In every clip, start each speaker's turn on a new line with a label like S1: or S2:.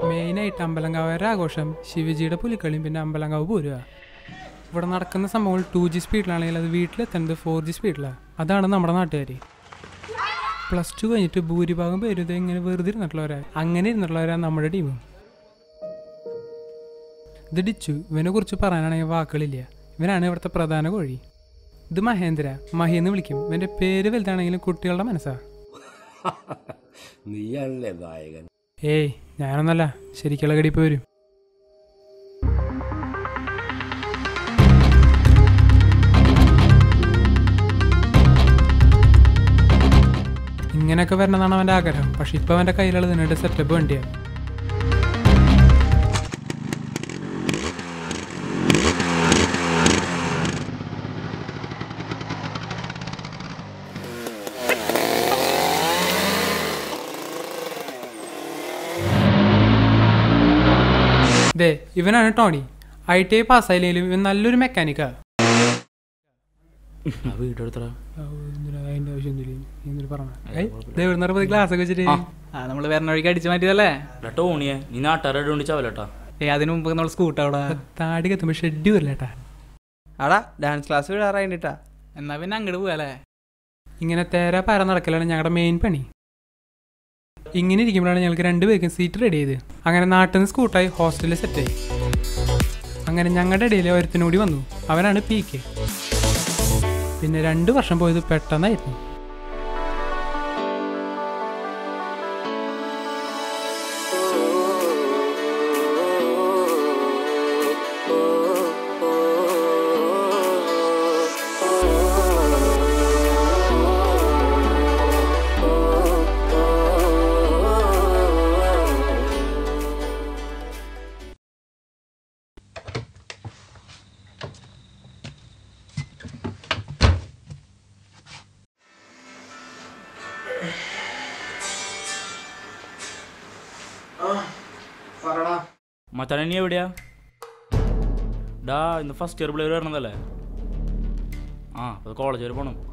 S1: മെയിനായിട്ട് അമ്പലങ്കാവരുടെ ആഘോഷം ശിവജിയുടെ പുലിക്കളിയും പിന്നെ അമ്പലങ്കാവ് പോരുക ഇവിടെ നടക്കുന്ന സംഭവങ്ങൾ ടു ജി സ്പീഡിലാണെങ്കിൽ അത് വീട്ടിലെത്തുന്നത് ഫോർ ജി സ്പീഡിലാണ് അതാണ് നമ്മുടെ നാട്ടുകാർ പ്ലസ് ടു കഴിഞ്ഞിട്ട് ഭൂരിഭാഗം പേരും ഇത് ഇങ്ങനെ വെറുതെ ഇരുന്നിട്ടുള്ളവരാ അങ്ങനെ ഇരുന്നിട്ടുള്ളവരാ നമ്മുടെ ടീം ഇത് ഡിച്ചു ഇവനെ കുറിച്ച് പറയാനാണെങ്കിൽ വാക്കുകളില്ല ഇവനാണ് ഇവിടുത്തെ പ്രധാന കോഴി ഇത് മഹേന്ദ്ര മഹി എന്ന് വിളിക്കും ഇവന്റെ പേര് വലുതാണെങ്കിലും കുട്ടികളുടെ മനസ്സാ
S2: നീയാണല്ലേ നായകൻ
S1: ഏയ് ഞാനൊന്നല്ല ശരിക്കുള്ള കടിപ്പ് വരും ഇങ്ങനെയൊക്കെ വരണമെന്നാണ് അവൻ്റെ ആഗ്രഹം പക്ഷെ ഇപ്പം അവൻ്റെ കയ്യിലുള്ളത് ഇതിനായിട്ട് സെറ്റപ്പ് വണ്ടിയാണ് ദേ ഇവനാണ് ടോണി ഐ ടി ഐ പാസ്സായില്ലെങ്കിലും ഇവൻ നല്ലൊരു മെക്കാനിക്കാ
S2: വീടെടുത്തടാ
S1: അതിന്റെ ആവശ്യമൊന്നുമില്ല പറഞ്ഞ ക്ലാസ് ഒക്കെ വെച്ചിട്ട്
S3: ആ നമ്മൾ വേറെ വഴിക്ക് അടിച്ചു മാറ്റിയതല്ലേ
S2: ടോണിയെ നീ നാട്ടുകാരുടെ കൊണ്ട് ചവലട്ടാ
S3: ഏ അതിനു മുമ്പ് നമ്മൾ സ്കൂട്ട് അവിടെ
S1: താടി കത്തുമ്പോ ഷെഡ് വരില്ലേട്ടാ
S4: ആടാ ഡാൻസ് ക്ലാസ് വിടാറായിട്ടാ
S3: എന്നാ പിന്നെ അങ്ങോട്ട് പോവാല്ലേ
S1: ഇങ്ങനെ തേരാ പാര നടക്കലാണ് ഞങ്ങളുടെ മെയിൻ പണി ഇങ്ങനെ ഇരിക്കുമ്പോഴാണ് ഞങ്ങൾക്ക് രണ്ടുപേർക്കും സീറ്റ് റെഡി ചെയ്ത് അങ്ങനെ നാട്ടിൽ നിന്ന് സ്കൂട്ടായി ഹോസ്റ്റലിൽ സെറ്റായി അങ്ങനെ ഞങ്ങളുടെ ഇടയിൽ ഒരുത്തിനൂടി വന്നു അവനാണ് പി കെ പിന്നെ രണ്ട് വർഷം പോയത് പെട്ടെന്നായിരുന്നു
S2: മച്ചാനെ നീ എവിടെയാ ഡാ ഇന്ന് ഫസ്റ്റ് ഇയർ പിള്ളേർ വരണതല്ലേ ആ അത് കോളേജ് വരെ പോണം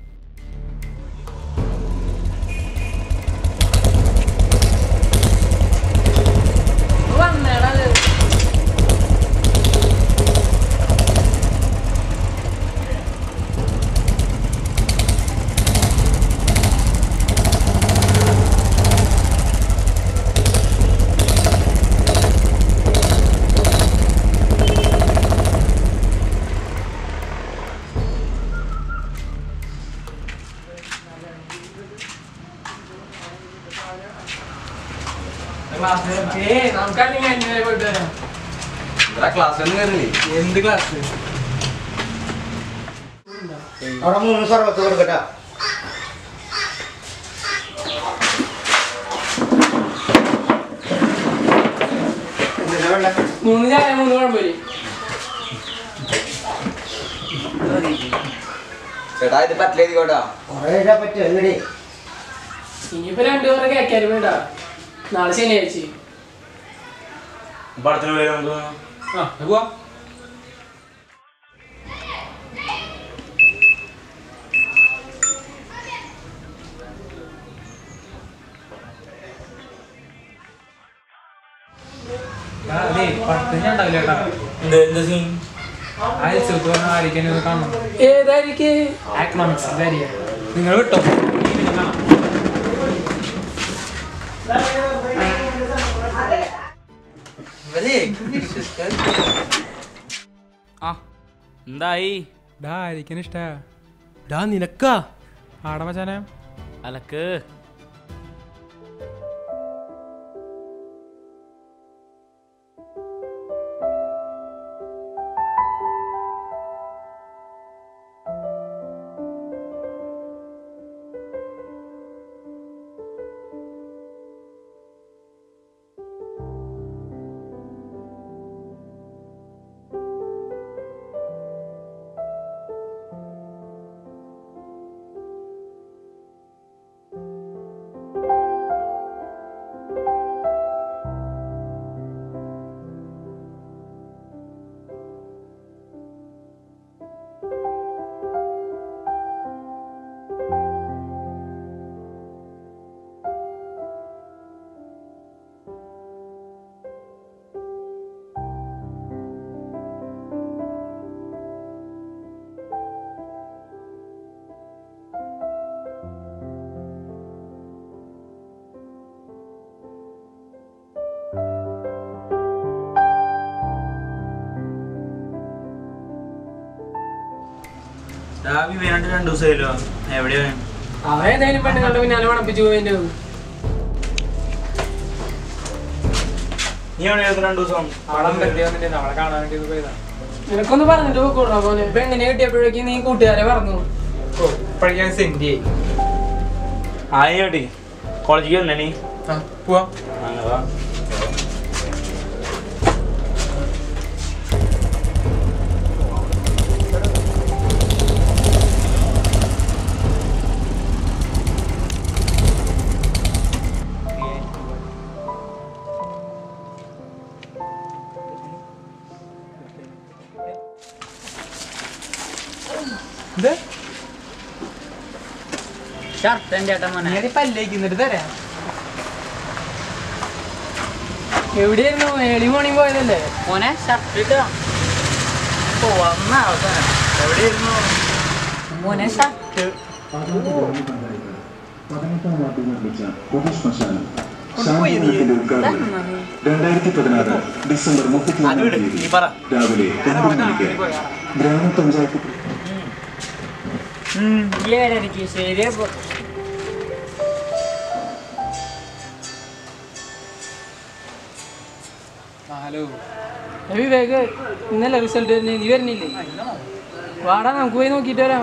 S3: എന്ത് ക്ലാസ്
S5: അവിടെ മൂന്ന് സർവത്ത് കൊടുക്കട്ടാ എന്തിനാ വേണ്ട
S6: മൂന്ന് ചായ മൂന്ന് കുഴപ്പമില്ല
S4: ചേട്ടാ ഇത് പറ്റില്ലേക്കോട്ടാ
S5: കുറേ ഇടാൻ പറ്റും എങ്ങടി
S6: ഇനിയിപ്പോ രണ്ടു പേരെ കേക്കാനും വേണ്ട നാളെ ശനിയാഴ്ച
S2: പടത്തിന് പേര് നമുക്ക് എന്ത് എന്ത് സീൻ
S1: കാണണം
S6: ഏതായിരിക്കും
S1: എക്കണോമിക്സ് നിങ്ങൾ വിട്ടോ
S2: ആ എന്തായി
S1: ഡാ ആയിരിക്കാൻ ഇഷ്ടാ
S4: ഡാ നിനക്കാ
S1: ആടെ മച്ചാനെ
S2: അലക്ക് വിവേനായിട്ട് രണ്ടു ദിവസമായല്ലോ എവിടെയാ
S6: അവൻ ഏതായാലും പെണ്ണുങ്ങളുടെ പിന്നാലെ മണപ്പിച്ചു പോയിന്റെ
S2: നീ എവിടെയായിരുന്നു രണ്ടു ദിവസം
S1: അവളെ കാണാൻ വേണ്ടി പോയതാ
S6: നിനക്കൊന്ന് പറഞ്ഞിട്ട് പോക്കൂടാ പോലെ പെണ്ണിനെ കിട്ടിയപ്പോഴേക്കും നീ കൂട്ടുകാരെ പറഞ്ഞു
S1: ഓ ഇപ്പോഴേക്കും സെൻഡ് ചെയ്യും
S2: ആയി കേട്ടി കോളേജിൽ വരണേ നീ
S1: ആ പോവാം
S2: അങ്ങനെ വാ
S1: ഇത്
S6: ഞാൻ പല്ലേക്കുന്നിട്ട് തരാം എവിടെയായിരുന്നു ഏളി മോർണിംഗ് പോയതല്ലേ
S3: മോനെ ഷർട്ട് ഇട്ടോ
S2: വന്ന അവസാനം എവിടെയായിരുന്നു
S3: മോനെ ഷർട്ട്
S7: പതിനെട്ടാം വാർഡിൽ നിർമ്മിച്ച പൊതുശ്മശാനം ശാന്തിനികേതന്റെ ഉദ്ഘാടനം രണ്ടായിരത്തി പതിനാറ് ഡിസംബർ മുപ്പത്തിയൊന്നാം തീയതി
S2: നീ പറ
S7: രാവിലെ ഒൻപത് മണിക്ക് ഗ്രാമപഞ്ചായത്ത്
S3: ഏഴരക്ക് ശരി അപ്പൊ
S1: ഹലോ
S6: വിവേക് ഇന്നലെ റിസൾട്ട് വരുന്നേ നീ വരുന്നില്ലേ വാടാ നമുക്ക് പോയി നോക്കിയിട്ട് വരാം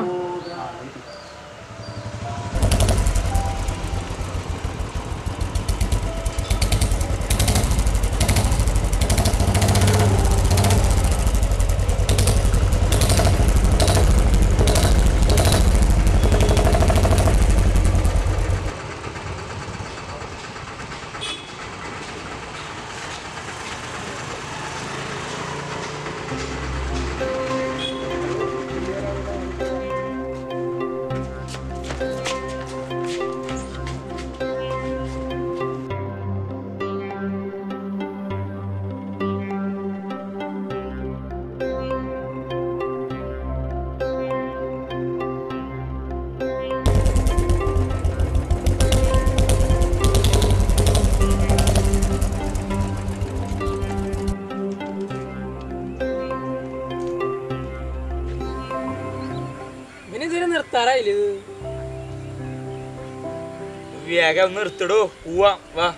S6: ഇവനെന്തിനാ നിർത്താറായില്ലേ ഇത്
S2: വേഗം ഒന്ന് നിർത്തിടോ പോവാം വാ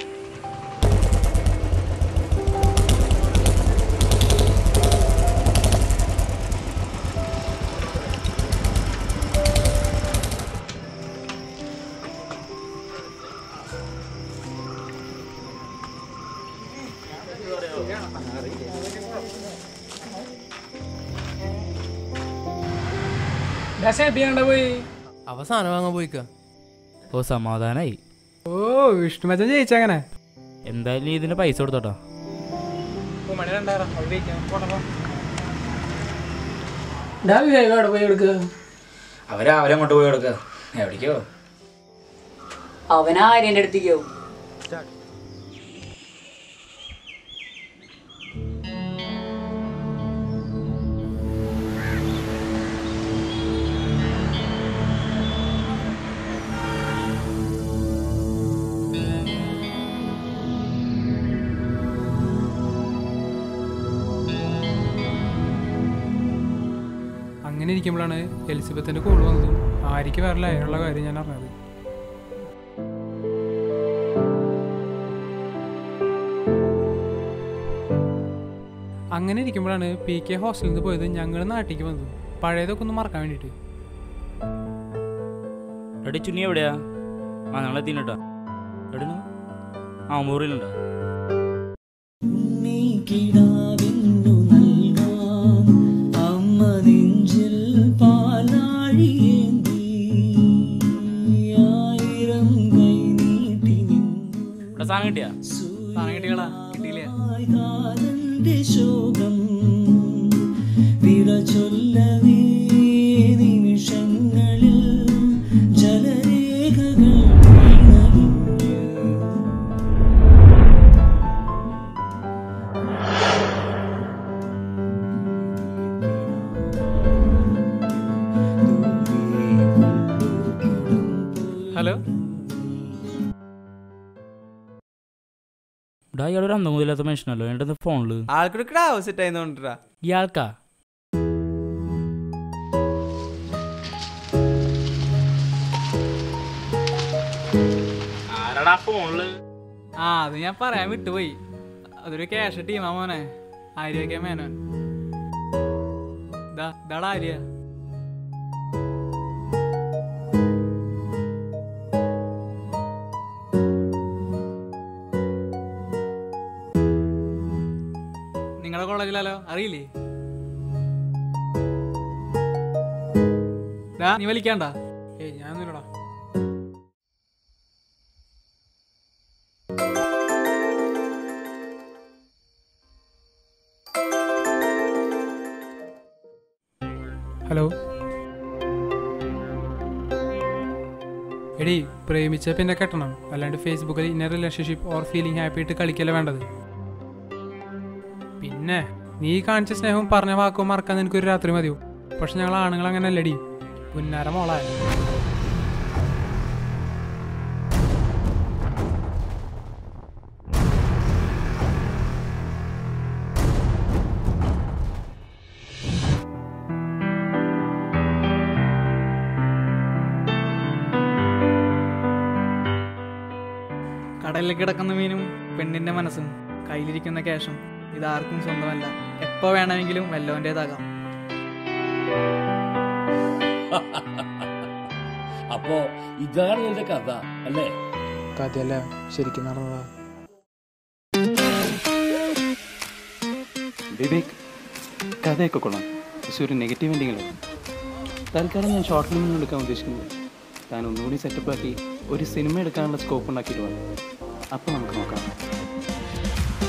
S6: ചെയ്യാണ്ട പോയി
S4: അവസാനം വാങ്ങാൻ പോയിക്ക
S2: ഓ സമാധാനായി
S1: ഓ വിഷ്ണു മച്ചൻ ജയിച്ചങ്ങനെ
S2: എന്തായാലും നീ ഇതിന് പൈസ കൊടുത്തോട്ടോ
S1: മണി രണ്ടായിരം അവിടെ ജയിക്കാം പോണോ
S6: ഡാ വിവേക് അവിടെ പോയി എടുക്കുക
S2: അവര് അവരങ്ങോട്ട് പോയി കൊടുക്ക എവിടേക്കോ
S3: അവൻ ആര്യന്റെ അടുത്തേക്കോ
S1: അങ്ങനെ ഇരിക്കുമ്പോഴാണ് എലിസബത്തിന്റെ കോൾ വന്നതും ആര്യക്ക് വേറെ ലൈനുള്ള കാര്യം ഞാൻ അറിഞ്ഞത് അങ്ങനെ ഇരിക്കുമ്പോഴാണ് പി കെ ഹോസ്റ്റലിൽ നിന്ന് പോയത് ഞങ്ങൾ നാട്ടിലേക്ക് വന്നത് പഴയതൊക്കെ ഒന്ന് മറക്കാൻ വേണ്ടിയിട്ട്
S2: എടി ചുനി എവിടെയാ ആ ഞങ്ങൾ എത്തിട്ടോ എവിടെ ആ മുറിയിലുണ്ടോ
S8: കിടാവിന്നു നൽകാൻ അമ്മ നെഞ്ചിൽ പാലാഴിയേന്തി ആയിരം കൈ നീട്ടി നിന്നു
S2: ഇവിടെ സാധനം കിട്ടിയാ
S3: സാധനം കിട്ടികളാ കിട്ടിയില്ലേ
S8: കാലന്റെ ശോകം വിട ചൊല്ലവേ നിമിഷങ്ങളിൽ ജലരേഖകൾ വീണലിഞ്ഞു
S1: ഹലോ
S2: ഡാ ഇയാളൊരു അന്തം മുതലാത്ത മനുഷ്യനല്ലോ എൻ്റെ ഫോണില്
S4: ആൾക്കൊരു ക്രാവ് സെറ്റ് ആയി തോന്നിട്ടാ
S2: ഇയാൾക്കാ എടാ ഫോണില്
S3: ആ അത് ഞാൻ പറയാൻ വിട്ടുപോയി അതൊരു ക്യാഷ് ടീമാ മോനെ ആര്യൊക്കെ മേനോൻ ദാ ഇതാടാ ആര്യ നിങ്ങളുടെ കോളേജിലല്ലോ അറിയില്ലേ ദാ നീ വലിക്കണ്ട
S1: ഏയ് ഞാനൊന്നുമില്ലടാ ഹലോ എടി പ്രേമിച്ച പിന്നെ കെട്ടണം അല്ലാണ്ട് ഫേസ്ബുക്കിൽ ഇന്ന റിലേഷൻഷിപ്പ് ഓർ ഫീലിംഗ് ഹാപ്പി ആയിട്ട് കളിക്കല്ല വേണ്ടത് പിന്നെ നീ കാണിച്ച സ്നേഹവും പറഞ്ഞ വാക്കും മറക്കാൻ നിനക്കൊരു രാത്രി മതിയോ പക്ഷെ ഞങ്ങൾ ആണുങ്ങൾ അങ്ങനെ അല്ലടി പുന്നാര മോളായ
S3: കടലിൽ കിടക്കുന്ന മീനും പെണ്ണിന്റെ മനസ്സും കയ്യിലിരിക്കുന്ന ക്യാഷും ഇതാർക്കും സ്വന്തമല്ല എപ്പോ വേണമെങ്കിലും വല്ലവൻ്റെതാകാം
S9: അപ്പോ ഇതാണ് നിന്റെ കഥ അല്ലേ
S1: കഥയല്ല ശരിക്കും നടന്നതാ
S10: വിവേക് കഥയൊക്കെ കൊള്ളാം പക്ഷെ ഒരു നെഗറ്റീവ് എൻഡിങ്ങിലോ തൽക്കാലം ഞാൻ ഷോർട്ട് ഫിലിം എടുക്കാൻ ഉദ്ദേശിക്കുന്നത് താൻ ഒന്നുകൂടി സെറ്റപ്പ് ആക്കി ഒരു സിനിമ എടുക്കാനുള്ള സ്കോപ്പ് ഉണ്ടാക്കിയിട്ട് വേണം അപ്പോൾ നമുക്ക് നോക്കാം